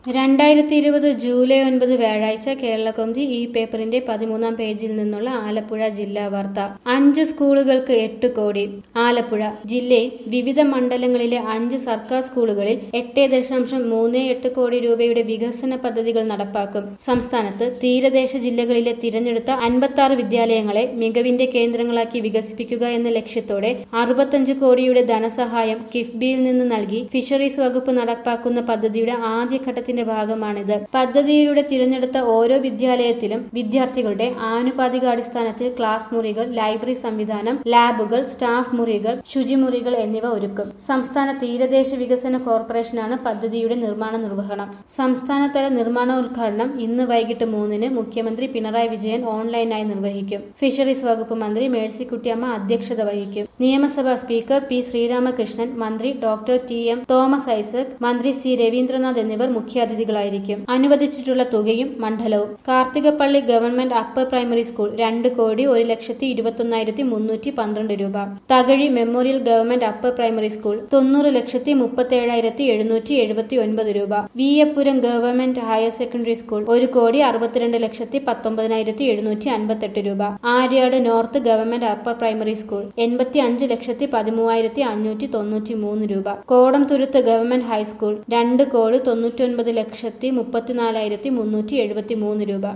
രണ്ടായിരത്തി ഇരുപത് ജൂലൈ ഒൻപത് വ്യാഴാഴ്ച കേരളകൗമുദി ഈ പേപ്പറിന്റെ പതിമൂന്നാം പേജിൽ നിന്നുള്ള ആലപ്പുഴ ജില്ലാ വാർത്ത അഞ്ച് സ്കൂളുകൾക്ക് എട്ട് കോടി ആലപ്പുഴ ജില്ലയിൽ വിവിധ മണ്ഡലങ്ങളിലെ അഞ്ച് സർക്കാർ സ്കൂളുകളിൽ എട്ട് ദശാംശം മൂന്ന് എട്ട് കോടി രൂപയുടെ വികസന പദ്ധതികൾ നടപ്പാക്കും സംസ്ഥാനത്ത് തീരദേശ ജില്ലകളിലെ തിരഞ്ഞെടുത്ത അൻപത്തി ആറ് വിദ്യാലയങ്ങളെ മികവിന്റെ കേന്ദ്രങ്ങളാക്കി വികസിപ്പിക്കുക എന്ന ലക്ഷ്യത്തോടെ അറുപത്തഞ്ച് കോടിയുടെ ധനസഹായം കിഫ്ബിയിൽ നിന്ന് നൽകി ഫിഷറീസ് വകുപ്പ് നടപ്പാക്കുന്ന പദ്ധതിയുടെ ആദ്യഘട്ടത്തിന്റെ ഭാഗമാണിത് പദ്ധതിയിലൂടെ തിരഞ്ഞെടുത്ത ഓരോ വിദ്യാലയത്തിലും വിദ്യാർത്ഥികളുടെ ആനുപാതികാടിസ്ഥാനത്തിൽ ക്ലാസ് മുറികൾ ലൈബ്രറി സംവിധാനം ലാബുകൾ സ്റ്റാഫ് മുറികൾ ശുചിമുറികൾ എന്നിവ ഒരുക്കും സംസ്ഥാന തീരദേശ വികസന കോർപ്പറേഷനാണ് പദ്ധതിയുടെ നിർമ്മാണ നിർവഹണം സംസ്ഥാനതല നിർമ്മാണോദ്ഘാടനം ഇന്ന് വൈകിട്ട് മൂന്നിന് മുഖ്യമന്ത്രി പിണറായി വിജയൻ ഓൺലൈനായി നിർവഹിക്കും ഫിഷറീസ് വകുപ്പ് മന്ത്രി മേഴ്സിക്കുട്ടിയമ്മ അധ്യക്ഷത വഹിക്കും നിയമസഭാ സ്പീക്കർ പി ശ്രീരാമകൃഷ്ണൻ മന്ത്രി doctor T M Thomas Isaac മന്ത്രി സി രവീന്ദ്രനാഥ് എന്നിവർ മുഖ്യാതിഥികളായിരിക്കും അനുവദിച്ചിട്ടുള്ള തുകയും മണ്ഡലവും Karthikappally government upper primary school രണ്ട് കോടി ഒരു ലക്ഷത്തി ഇരുപത്തൊന്നായിരത്തി മുന്നൂറ്റി പന്ത്രണ്ട് രൂപ Thakazhi memorial government upper primary school തൊണ്ണൂറ് ലക്ഷത്തി മുപ്പത്തി ഏഴായിരത്തി എഴുന്നൂറ്റി എഴുപത്തി ഒൻപത് രൂപ Viyapuram government higher secondary school ഒരു കോടി അറുപത്തിരണ്ട് ലക്ഷത്തി പത്തൊമ്പതിനായിരത്തി എഴുന്നൂറ്റി അൻപത്തെട്ട് രൂപ Aryad north government upper primary school എൺപത്തി അഞ്ച് ലക്ഷത്തി പതിമൂവായിരത്തി അഞ്ഞൂറ്റി തൊണ്ണൂറ്റി മൂന്ന് രൂപ കോടംതുരുത്ത് ഗവൺമെന്റ് ഹൈസ്കൂൾ രണ്ട് കോടി തൊണ്ണൂറ്റി ഒൻപത് ലക്ഷത്തി മുപ്പത്തിനാലായിരത്തി മുന്നൂറ്റി എഴുപത്തി മൂന്ന് രൂപ